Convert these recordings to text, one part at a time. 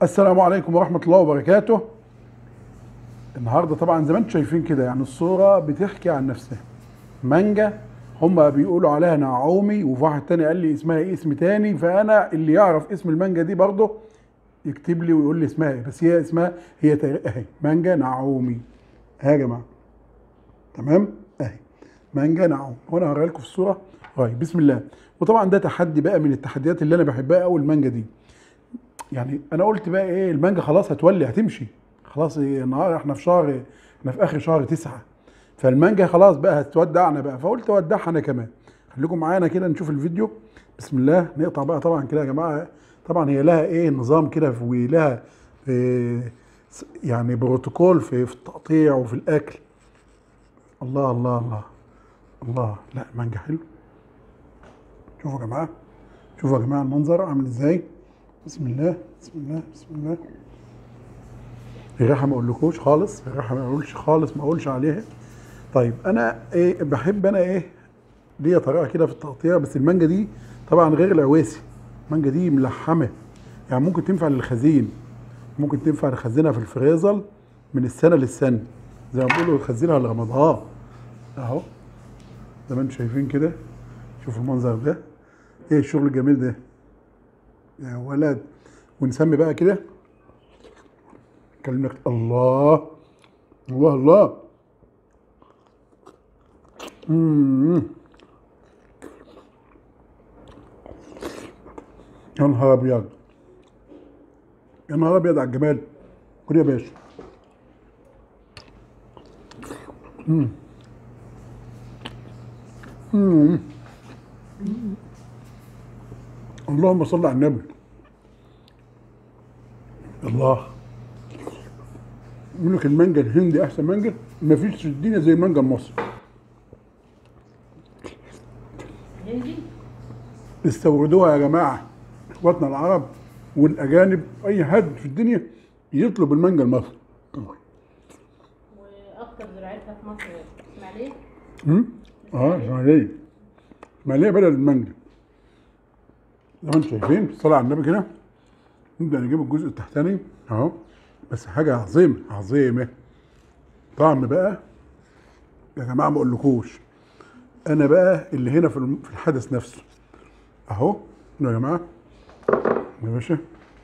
السلام عليكم ورحمة الله وبركاته النهاردة طبعا زي ما انتم شايفين كده يعني الصورة بتحكي عن نفسها مانجا هما بيقولوا عليها نعومي وفي واحد تاني قال لي اسمها ايه اسم تاني فانا اللي يعرف اسم المانجا دي برضه يكتب لي ويقول لي اسمها ايه بس هي اسمها هي تق- اهي مانجا نعومي اهي يا جماعة تمام اهي مانجا نعومي وانا هوريها لكم في الصورة طيب بسم الله وطبعا ده تحدي بقى من التحديات اللي انا بحبها قوي المانجا دي يعني انا قلت بقى ايه المانجا خلاص هتولي هتمشي خلاص إيه النهارده احنا في شهر احنا في اخر شهر تسعة فالمانجا خلاص بقى هتودعنا بقى فقلت اودعها انا كمان خليكم معانا كده نشوف الفيديو بسم الله نقطع بقى طبعا كده يا جماعه طبعا هي لها ايه نظام كده ولها إيه يعني بروتوكول في في التقطيع وفي الاكل الله الله الله الله لا مانجا حلو شوفوا يا جماعه شوفوا يا جماعه المنظر عامل ازاي بسم الله بسم الله بسم الله الريحه ما اقولكوش خالص الريحه ما اقولش خالص ما اقولش عليها طيب انا ايه بحب انا ايه ليا طريقه كده في التقطيع بس المانجا دي طبعا غير العواسي المانجا دي ملحمه يعني ممكن تنفع للخزين ممكن تنفع نخزنها في الفريزر من السنه للسنه زي ما بيقولوا نخزنها لرمضان اهو زي ما انتم شايفين كده شوفوا المنظر ده ايه الشغل الجميل ده يا ولد ونسمي بقى كده كلمة الله الله الله مم. يا نهار ابيض يا نهار ابيض على الجمال كل يا باشا مم. مم. اللهم صل على النبي الله يقول لك المانجا الهندي احسن مانجا مفيش في الدنيا زي المانجا المصري هندي استوردوها يا جماعه اخواتنا العرب والاجانب اي حد في الدنيا يطلب المانجا المصري واكتر زراعتها في مصر اسماعيليه امم اه اسماعيليه اسماعيليه بدل المانجا زي ما انتم شايفين الصلاه على النبي كده نبدا نجيب الجزء التحتاني اهو بس حاجه عظيمه عظيمه طعم بقى يا جماعه ما اقولكوش انا بقى اللي هنا في الم- في الحدث نفسه اهو يا جماعه يا باشا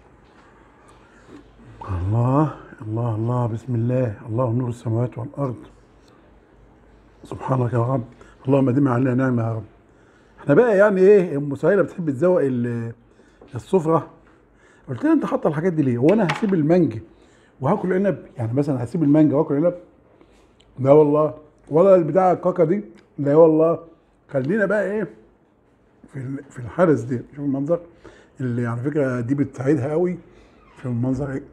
الله الله الله بسم الله الله نور السماوات والارض سبحانك يا رب اللهم ادم علينا نعمه يا رب احنا بقى يعني ايه ام سهيله بتحب تزوق ال- السفره قلت لها انت حاطه الحاجات دي ليه؟ هو انا هسيب المانجا وهاكل عنب يعني مثلا هسيب المانجا واكل عنب؟ لا والله ولا البتاع الكاكا دي لا والله خلينا بقى ايه في ال- في الحارس دي شوف المنظر اللي على فكره دي بتساعدها قوي في المنظر ايه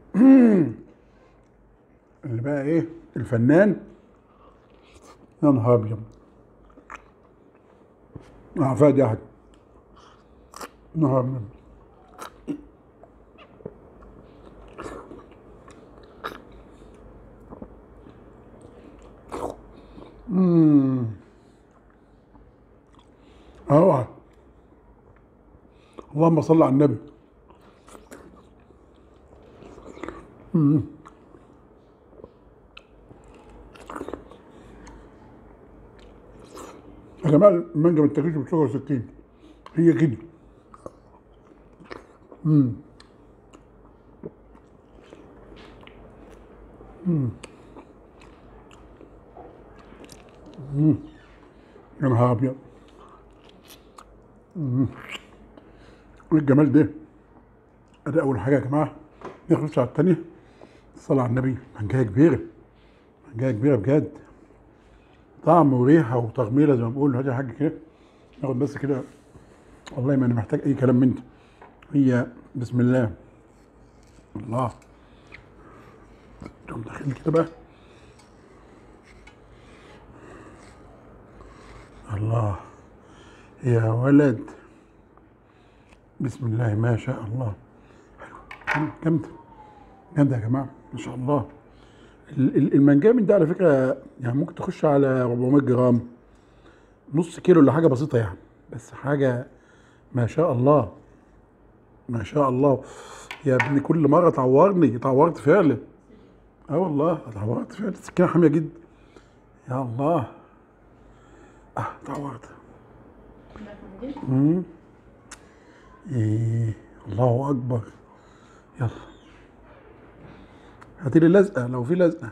اللي بقى ايه الفنان يا نهار ابيض اه فادي احد يا نهار ابيض امم اوعى اللهم صل على النبي مم. يا جماعه المانجا ما تاكلش بشوكه وسكين هي كده امم امم يا نهار ابيض مم. ايه الجمال ده ادي اول حاجه يا جماعه نخش على الثانيه الصلاه على النبي منجايه كبيره منجايه كبيره بجد طعم وريحه وتغميره زي ما بقول هذه حاجه كده ناخد بس كده والله ما انا محتاج اي كلام منك هي بسم الله الله تقوم داخل كده بقى الله يا ولد بسم الله ما شاء الله حلو حلو جامده جامده يا جماعه ما شاء الله ال- ال- المنجامن ده على فكره يعني ممكن تخش على 400 جرام نص كيلو ولا حاجه بسيطه يعني بس حاجه ما شاء الله ما شاء الله يا ابني كل مره تعورني تعورت فعلا اه والله تعورت فعلا السكينه حاميه جدا يا الله اه تعورت مم. ايه الله اكبر يلا هاتي لي لزقه لو في لزقه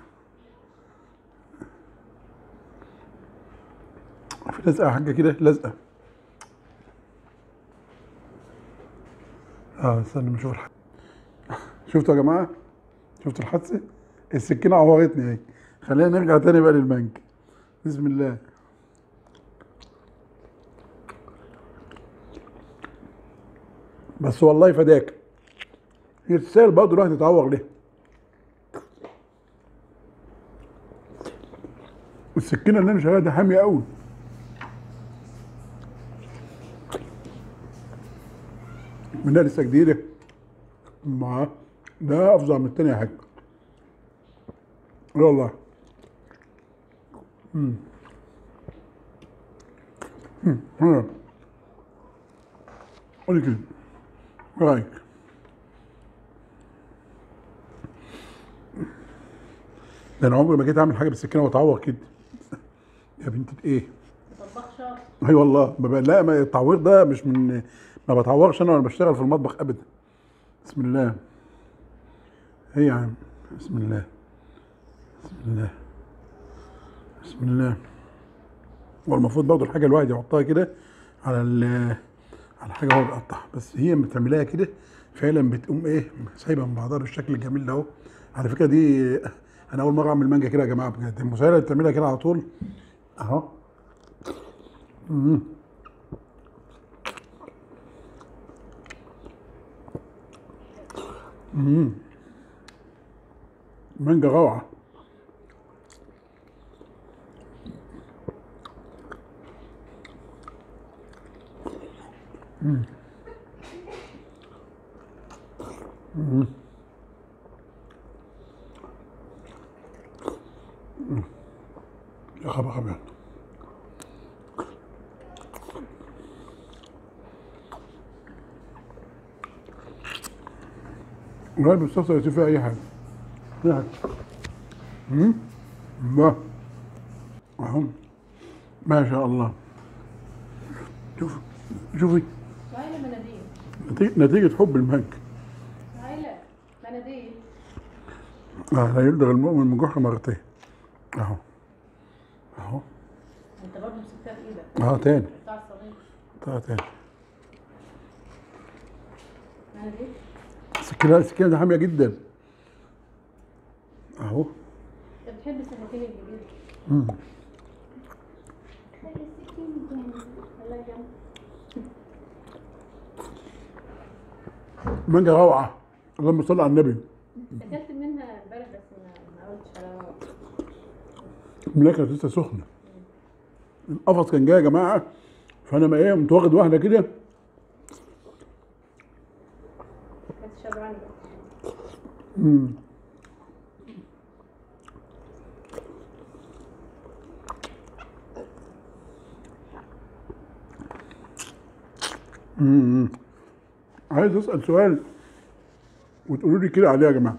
في لزقه حاجه كده لزقه اه استنى نشوف الحادثه شفتوا يا جماعه شفتوا الحادثه السكينه عورتني اهي خلينا نرجع تاني بقى للبنك بسم الله بس والله فداك يتسال برضه الواحد يتعور ليه السكينه اللي انا شغالها دي حاميه قوي منها لسه جديده ما ده افظع من التانية يا حاج لا والله مم. مم. ها. قولي كده إيه رايك ده انا عمري ما جيت اعمل حاجه بالسكينه واتعور كده يا بنت ايه طباخ شاطر اي والله ما بقى لا ما التعوير ده مش من ما بتعورش انا وانا بشتغل في المطبخ ابدا بسم الله ايه يا عم بسم الله بسم الله بسم الله هو المفروض برضه الحاجه الواحد يحطها كده على ال على حاجه هو بيقطعها بس هي لما بتعملها كده فعلا بتقوم ايه سايبه من بعضها بالشكل الجميل ده اهو على فكره دي انا اول مره اعمل مانجا كده يا جماعه بجد المسيره اللي بتعملها كده على طول اهو مم. مم. مانجا روعة مم. مم. مم. يا خبر خبر غير بيستخسر يصير فيها اي حاجه اي حاجه امم ما اهو ما شاء الله شوف شوفي سهيلة مناديل نتيجة, نتيجة حب المانجا سهيلة مناديل اه لا يلدغ المؤمن من جحر مرتين اهو اهو انت برضه مسكتها في ايدك اه تاني بتاع الصغير طلع تاني مناديل السكينة السكينة دي حامية جدا اهو انت بتحب السكاكين الجديدة مم. خلي السكين جنبي ولا جنبي مانجا روعة اللهم صل على النبي اكلت منها امبارح بس ما ما قلتش على الملاكة كانت لسه سخنة القفص كان جاي يا جماعة فأنا ما إيه قمت واخد واحدة كده كانت شبعانة مم. مم. عايز اسال سؤال وتقولوا لي كده عليه يا جماعه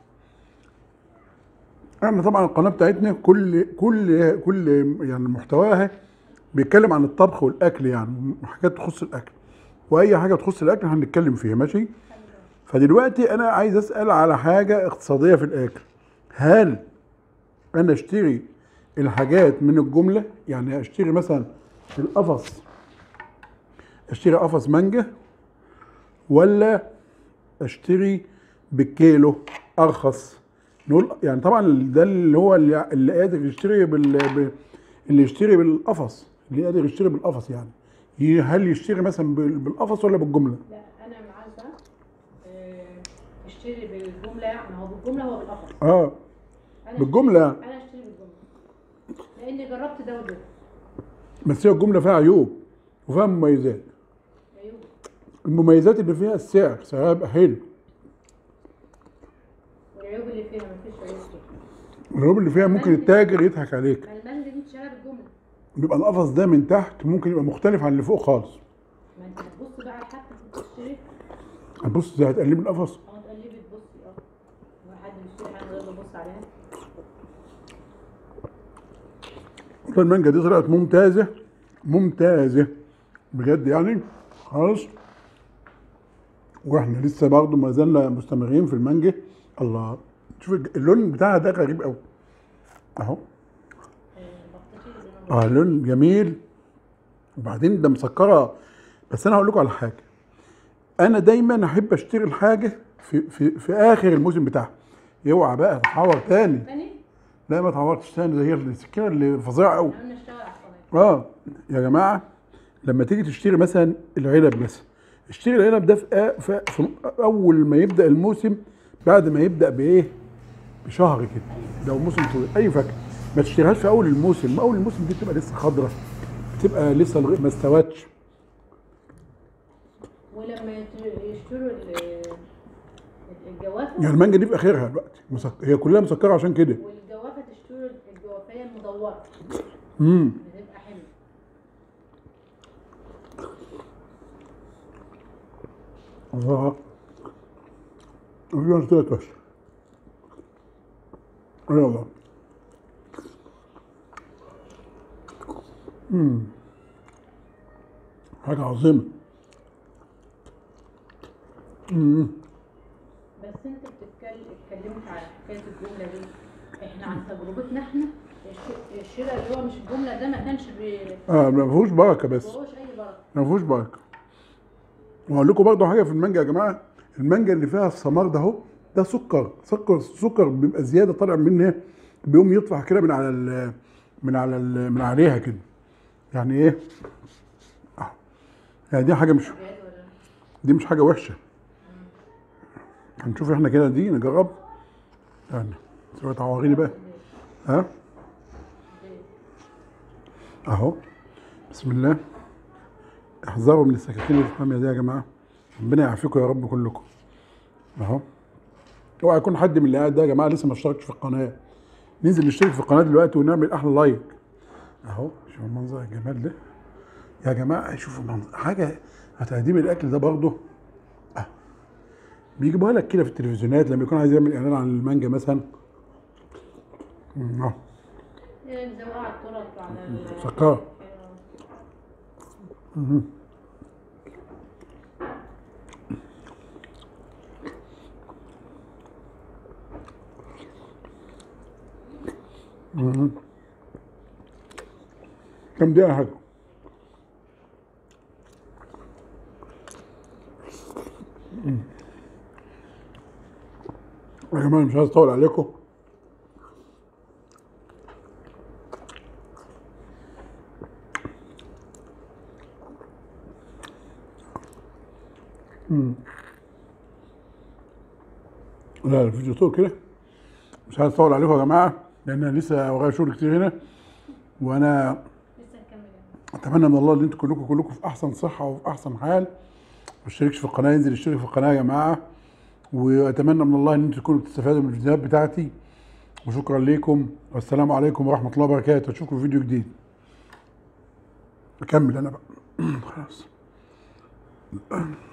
احنا طبعا القناه بتاعتنا كل كل كل يعني محتواها بيتكلم عن الطبخ والاكل يعني حاجات تخص الاكل واي حاجه تخص الاكل هنتكلم فيها ماشي فدلوقتي انا عايز اسال على حاجه اقتصاديه في الاكل هل انا اشتري الحاجات من الجمله يعني اشتري مثلا القفص اشتري قفص مانجا ولا اشتري بالكيلو ارخص نقول يعني طبعا ده اللي هو اللي, اللي قادر يشتري بال ب- اللي يشتري بالقفص اللي قادر يشتري بالقفص يعني ي- هل يشتري مثلا بال- بالقفص ولا بالجمله لا انا معاذة آه، اشتري بالجملة يعني هو بالجملة هو بالقفص اه أنا بالجملة. اشتري- انا اشتري بالجملة لاني جربت ده وده بس هي الجمله فيها عيوب وفيها مميزات عيوب المميزات اللي فيها السعر سعرها يبقى حلو والعيوب اللي فيها مفيش عيوب فيها العيوب اللي فيها ممكن التاجر يضحك عليك ما المانجا دي بتشتغل بالجملة بيبقى القفص ده من تحت ممكن يبقى مختلف عن اللي فوق خالص ما انت هتبص بقى على حتى بتشتري بص زي هتقلب القفص اه تقلبي تبصي اه لو حد بيشتري حاجه غير ببص عليها المانجا دي طلعت ممتازة ممتازة بجد يعني خلاص واحنا لسه برضه ما زلنا مستمرين في المانجا الله شوف اللون بتاعها ده غريب قوي اهو آه، بطيخي لونه اه لون جميل وبعدين ده مسكره بس انا هقول لكم على حاجه انا دايما احب اشتري الحاجه في في في اخر الموسم بتاعها اوعى بقى تتعور تاني تاني لا ما اتعورتش تاني ده هي السكينه اللي فظيعه قوي احنا قلنا اشتغل على الصنايع اه يا جماعه لما تيجي تشتري مثلا العنب مثلا اشتري العنب ده في, آ- في, في اول ما يبدا الموسم بعد ما يبدا بايه بشهر كده لو موسم طويل اي فاكهه ما تشتريهاش في اول الموسم اول الموسم دي بتبقى لسه خضراء بتبقى لسه الغ- ما استوتش ولما يت- يشتروا ال- الجوافه يعني المانجا دي في اخرها دلوقتي مسك... هي كلها مسكره عشان كده والجوافه تشتروا الجوافيه المدوره امم بتبقى حلوه الله انا قلت لك بس اي والله امم حاجه عظيمه امم بس انت بتتكلم اتكلمت على حكايه الجمله دي احنا عن تجربتنا احنا الش- الشراء اللي هو مش الجمله ده ما كانش بي- اه ما فيهوش بركه بس ما فيهوش اي بركه ما فيهوش بركه واقول لكم برضه حاجه في المانجا يا جماعه المانجا اللي فيها الثمار ده اهو ده سكر سكر سكر بيبقى زياده طالع منها بيقوم يطلع كده من على ال من على ال من عليها كده يعني ايه آه. يعني دي حاجه مش بجد ولا دي مش حاجه وحشه هنشوف احنا كده دي نجرب يعني شويه عواغيلي بقى ها اهو بسم الله احذروا من السكاكين الحامية دي يا جماعة ربنا يعافيكم يا رب كلكم اهو اوعى يكون حد من اللي قاعد ده يا جماعة لسه ما اشتركش في القناة ننزل نشترك في القناة دلوقتي ونعمل احلى لايك اهو شوفوا المنظر الجمال ده يا جماعة شوفوا المنظر حاجة هتقديم الاكل ده برضه اه بيجيبوها لك كده في التلفزيونات لما يكون عايز يعمل اعلان عن المانجا مثلا اه يعني مزوقة على الطرق وعلى ال- سكر. كم دقيقة حاجة يا جماعة مش عايز اطول عليكم لا الفيديو طول كده مش عايز اطول عليكم يا جماعه لان أنا لسه ورايا شغل كتير هنا وانا لسه هنكمل يعني. اتمنى من الله ان انتوا كلكم كلكم في احسن صحه وفي احسن حال ما اشتركش في القناه ينزل يشترك في القناه يا جماعه واتمنى من الله ان انتوا تكونوا بتستفادوا من الفيديوهات بتاعتي وشكرا لكم والسلام عليكم ورحمه الله وبركاته اشوفكم في فيديو جديد اكمل انا بقى خلاص